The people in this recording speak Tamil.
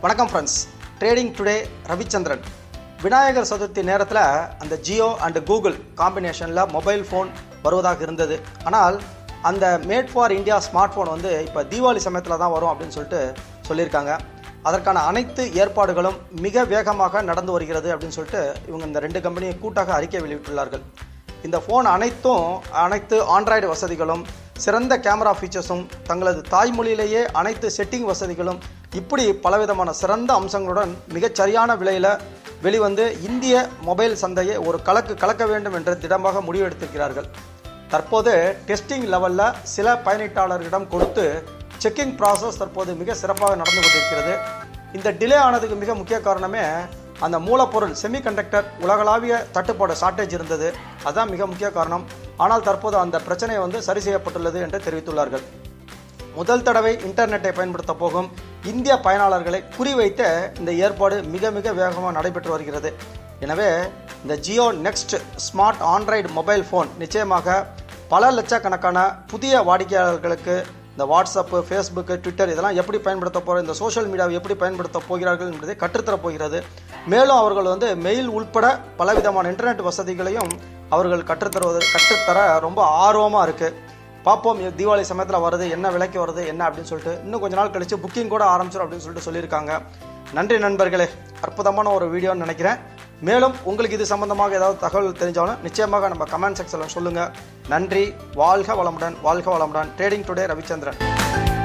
வணக்கம் friends trading today Ravichandran Vinayagar Chaturthi நேரத்தில் அந்த ஜியோ அண்ட் கூகுள் காம்பினேஷனில் மொபைல் ஃபோன் வருவதாக இருந்தது ஆனால் அந்த made for India smart phone வந்து இப்போ தீபாவளி சமயத்தில் தான் வரும் அப்படின்னு சொல்லிட்டு சொல்லியிருக்காங்க அதற்கான அனைத்து ஏற்பாடுகளும் மிக வேகமாக நடந்து வருகிறது அப்படின்னு சொல்லிட்டு இவங்க இந்த ரெண்டு கம்பெனியும் கூட்டாக அறிக்கை வெளியிட்டுள்ளார்கள் இந்த ஃபோன் அனைத்தும் அனைத்து ஆண்ட்ராய்டு வசதிகளும் சிறந்த கேமரா ஃபீச்சர்ஸும் தங்களது தாய்மொழியிலேயே அனைத்து செட்டிங் வசதிகளும் இப்படி பலவிதமான சிறந்த அம்சங்களுடன் மிகச் சரியான விலையில் வெளிவந்து இந்திய மொபைல் சந்தையை ஒரு கலக்கு கலக்க வேண்டும் என்று திடமாக முடிவெடுத்திருக்கிறார்கள் தற்போது டெஸ்டிங் லெவலில் சில பயனீட்டாளர்களிடம் கொடுத்து செக்கிங் ப்ராசஸ் தற்போது மிக சிறப்பாக நடந்து கொண்டிருக்கிறது இந்த டிலே ஆனதுக்கு மிக முக்கிய காரணமே அந்த மூலப்பொருள் செமிகண்டக்டர் உலகளாவிய தட்டுப்பாடு ஷார்ட்டேஜ் இருந்தது அதுதான் மிக முக்கிய காரணம் ஆனால் தற்போது அந்த பிரச்சனை வந்து சரி செய்யப்பட்டுள்ளது என்று தெரிவித்துள்ளார்கள் முதல் தடவை இன்டர்நெட்டை பயன்படுத்த போகும் இந்திய பயனாளர்களை குறிவைத்த இந்த ஏற்பாடு மிக மிக வேகமாக நடைபெற்று வருகிறது எனவே இந்த Jio next smart android mobile phone நிச்சயமாக பல லட்சக்கணக்கான புதிய வாடிக்கையாளர்களுக்கு இந்த வாட்ஸ்அப்பு ஃபேஸ்புக்கு ட்விட்டர் இதெல்லாம் எப்படி பயன்படுத்த போகிற இந்த சோஷியல் மீடியாவை எப்படி பயன்படுத்த போகிறார்கள் என்பதை கற்றுத்தரப் போகிறது மேலும் அவர்கள் வந்து மெயில் உள்பட பலவிதமான இன்டர்நெட் வசதிகளையும் அவர்கள் கற்றுத்தருவது கற்றுத்தர ரொம்ப ஆர்வமாக இருக்குது பார்ப்போம் இது தீபாவளி சமயத்தில் வருது என்ன விலைக்கு வருது என்ன அப்படின்னு சொல்லிட்டு இன்னும் கொஞ்ச நாள் கழிச்சு புக்கிங் கூட ஆரம்பிச்சிடும் அப்படின்னு சொல்லிட்டு சொல்லியிருக்காங்க நன்றி நண்பர்களே அற்புதமான ஒரு வீடியோன்னு நினைக்கிறேன் மேலும் உங்களுக்கு இது சம்பந்தமாக ஏதாவது தகவல் தெரிஞ்சாலும் நிச்சயமாக நம்ம கமெண்ட் செக்ஷனில் சொல்லுங்கள் நன்றி வாழ்க வளமுடன் வாழ்க வளமுடன் ட்ரேடிங் டுடே ரவிச்சந்திரன்